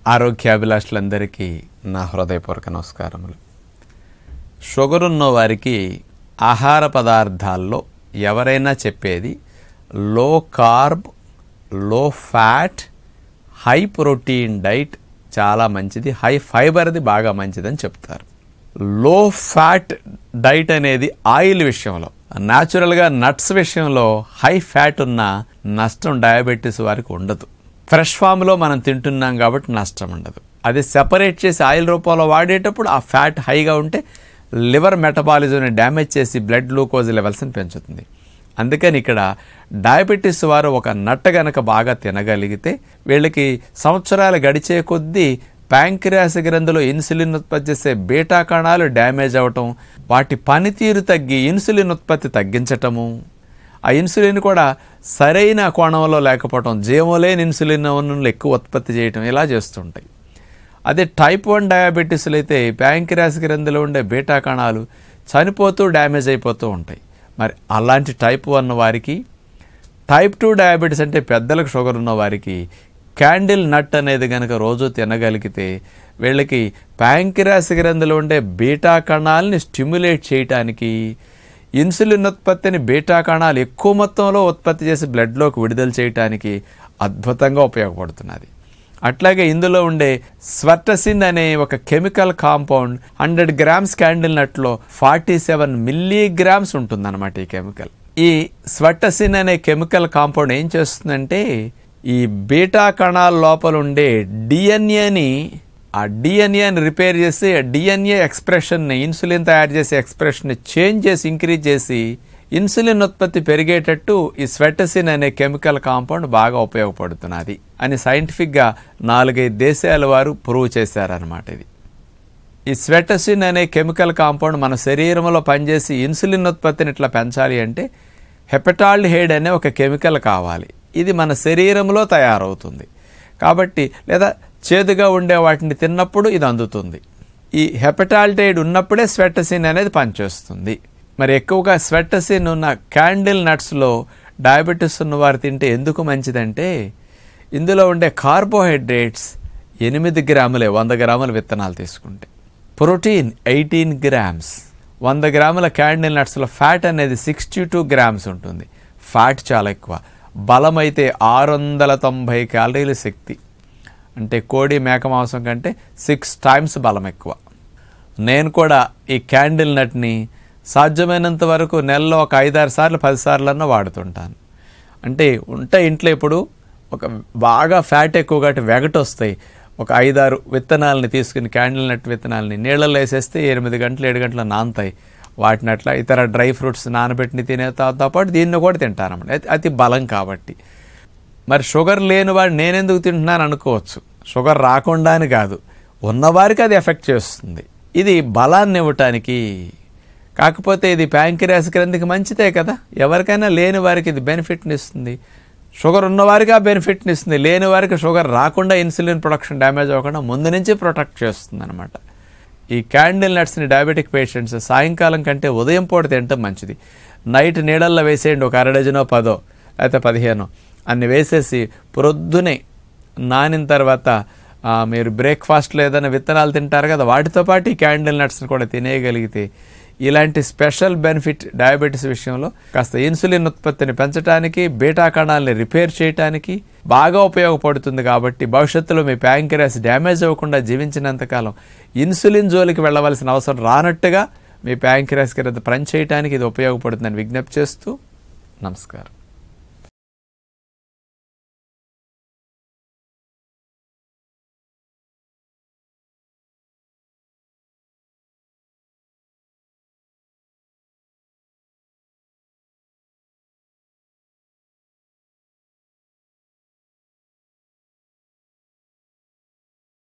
ఆరోగ్యాభిలాషులందరికీ నా హృదయపూర్వక నమస్కారములు షుగర్ ఉన్న వారికి ఆహార పదార్థాల్లో ఎవరైనా చెప్పేది లో కార్బ్ లో ఫ్యాట్ హై ప్రోటీన్ డైట్ చాలా మంచిది హై ఫైబర్ది బాగా మంచిదని చెప్తారు లో ఫ్యాట్ డైట్ అనేది ఆయిల్ విషయంలో న్యాచురల్గా నట్స్ విషయంలో హై ఫ్యాట్ ఉన్న నష్టం డయాబెటీస్ వారికి ఉండదు ఫ్రెష్ ఫామ్లో మనం తింటున్నాం కాబట్టి నష్టం ఉండదు అది సెపరేట్ చేసి ఆయిల్ రూపంలో వాడేటప్పుడు ఆ ఫ్యాట్ హైగా ఉంటే లివర్ మెటబాలిజంని డ్యామేజ్ చేసి బ్లడ్ గ్లూకోజ్ లెవెల్స్ని పెంచుతుంది అందుకని ఇక్కడ డయాబెటీస్ వారు ఒక నట్ట గనక బాగా తినగలిగితే వీళ్ళకి సంవత్సరాలు గడిచే కొద్దీ ప్యాంక్రియాస్ గ్రంథిలో ఇన్సులిన్ ఉత్పత్తి చేసే బీటా కణాలు డ్యామేజ్ అవ్వటం వాటి పనితీరు తగ్గి ఇన్సులిన్ ఉత్పత్తి తగ్గించటము ఆ ఇన్సులిన్ కూడా సరైన కోణంలో లేకపోవటం జీవం లేని ఇన్సులిన్ ఎక్కువ ఉత్పత్తి చేయటం ఇలా చేస్తుంటాయి అదే టైప్ వన్ డయాబెటీస్లు అయితే ప్యాంక్రియాస్ గ్రంథిలో ఉండే బీటా కణాలు చనిపోతూ డ్యామేజ్ అయిపోతూ ఉంటాయి మరి అలాంటి టైప్ వన్ వారికి టైప్ టూ డయాబెటీస్ అంటే పెద్దలకు షుగర్ ఉన్న వారికి క్యాండిల్ నట్ అనేది కనుక రోజు తినగలిగితే వీళ్ళకి ప్యాంక్రియాస్ గ్రంథిలో ఉండే బీటా కణాలని స్టిమ్యులేట్ చేయటానికి ఇన్సులిన్ ఉత్పత్తిని బీటా కణాలు ఎక్కువ మొత్తంలో ఉత్పత్తి చేసి బ్లడ్లోకి విడుదల చేయటానికి అద్భుతంగా ఉపయోగపడుతున్నది అట్లాగే ఇందులో ఉండే స్వర్టసిన్ అనే ఒక chemical compound hundred grams candle నట్లో ఫార్టీ సెవెన్ మిల్లీగ్రామ్స్ ఉంటుందన్నమాట ఈ కెమికల్ ఈ స్వర్టసిన్ అనే కెమికల్ కాంపౌండ్ ఏం చేస్తుందంటే ఈ బీటా కణాల లోపల ఉండే డిఎన్ఏని ఆ డిఎన్ఏని రిపేర్ చేసి ఆ డిఎన్ఏ ఎక్స్ప్రెషన్ని ఇన్సులిన్ తయారు చేసే ఎక్స్ప్రెషన్ని చేంజ్ చేసి ఇంక్రీజ్ చేసి ఇన్సులిన్ ఉత్పత్తి పెరిగేటట్టు ఈ స్వెటసిన్ అనే కెమికల్ కాంపౌండ్ బాగా ఉపయోగపడుతున్నది అని సైంటిఫిక్గా నాలుగైదు దేశాల వారు ప్రూవ్ చేశారనమాట ఇది ఈ స్వెటసిన్ అనే కెమికల్ కాంపౌండ్ మన శరీరంలో పనిచేసి ఇన్సులిన్ ఉత్పత్తిని ఇట్లా పెంచాలి అంటే హెపటాల్డ్ హెయిడ్ అనే ఒక కెమికల్ కావాలి ఇది మన శరీరంలో తయారవుతుంది కాబట్టి లేదా చేదుగా ఉండే వాటిని తిన్నప్పుడు ఇది అందుతుంది ఈ హెపటాల్టైడ్ ఉన్నప్పుడే స్వెటసిన్ అనేది పనిచేస్తుంది మరి ఎక్కువగా స్వెటసిన్ ఉన్న క్యాండిల్ నట్స్లో డయాబెటీస్ ఉన్న వారు తింటే ఎందుకు మంచిదంటే ఇందులో ఉండే కార్బోహైడ్రేట్స్ ఎనిమిది గ్రాములే వంద గ్రాముల విత్తనాలు తీసుకుంటే ప్రోటీన్ ఎయిటీన్ గ్రామ్స్ వంద గ్రాముల క్యాండిల్ నట్స్లో ఫ్యాట్ అనేది సిక్స్టీ టూ గ్రామ్స్ ఉంటుంది ఫ్యాట్ చాలా ఎక్కువ బలం అయితే ఆరు వందల తొంభై క్యాలరీల శక్తి అంటే కోడి మేక మాంసం కంటే సిక్స్ టైమ్స్ బలం ఎక్కువ నేను కూడా ఈ క్యాండిల్ నట్ని సాధ్యమైనంత వరకు నెలలో ఒక ఐదారు సార్లు పది సార్లన్నా వాడుతుంటాను అంటే ఉంటే ఇంట్లో ఇప్పుడు ఒక బాగా ఫ్యాట్ ఎక్కువ కాబట్టి వెగట వస్తాయి ఒక ఐదారు విత్తనాలని తీసుకుని క్యాండిల్ నట్ విత్తనాలని నీళ్ళలో వేసేస్తే ఎనిమిది గంటలు ఏడు గంటలు నానతాయి వాటిని అట్లా ఇతర డ్రై ఫ్రూట్స్ నానబెట్టిన తినే తో పాటు దీన్ని కూడా తింటానమాట అతి బలం కాబట్టి మరి షుగర్ లేని వాడు నేనెందుకు తింటున్నాను అనుకోవచ్చు షుగర్ రాకుండా అని కాదు ఉన్నవారికి అది ఎఫెక్ట్ చేస్తుంది ఇది బలాన్ని ఇవ్వటానికి కాకపోతే ఇది ప్యాంక్రియాస్ గ్రంథికి మంచిదే కదా ఎవరికైనా లేని వారికి ఇది బెనిఫిట్ని ఇస్తుంది షుగర్ ఉన్నవారికి ఆ బెనిఫిట్ని ఇస్తుంది లేని వారికి షుగర్ రాకుండా ఇన్సులిన్ ప్రొడక్షన్ డ్యామేజ్ అవ్వకుండా ముందు నుంచి ప్రొటెక్ట్ చేస్తుంది అనమాట ఈ క్యాండిల్ నట్స్ని డయాబెటిక్ పేషెంట్స్ సాయంకాలం కంటే ఉదయం పూట తినటం మంచిది నైట్ నీళ్ళల్లో వేసేయండి ఒక అర డజనో పదో లేకపోతే పదిహేనో అన్ని వేసేసి ప్రొద్దునే నానిన తర్వాత మీరు బ్రేక్ఫాస్ట్లో ఏదైనా విత్తనాలు తింటారు కదా వాటితో పాటు ఈ క్యాండిల్ నట్స్ని కూడా తినేయగలిగితే ఇలాంటి స్పెషల్ బెనిఫిట్ డయాబెటీస్ విషయంలో కాస్త ఇన్సులిన్ ఉత్పత్తిని పెంచడానికి బీటా కణాలని రిపేర్ చేయడానికి బాగా ఉపయోగపడుతుంది కాబట్టి భవిష్యత్తులో మీ ప్యాంక్రియాస్ డ్యామేజ్ అవ్వకుండా జీవించినంతకాలం ఇన్సులిన్ జోలికి వెళ్ళవలసిన అవసరం రానట్టుగా మీ ప్యాంక్రియాస్ కింద పని చేయడానికి ఇది ఉపయోగపడుతుందని విజ్ఞప్తి చేస్తూ నమస్కారం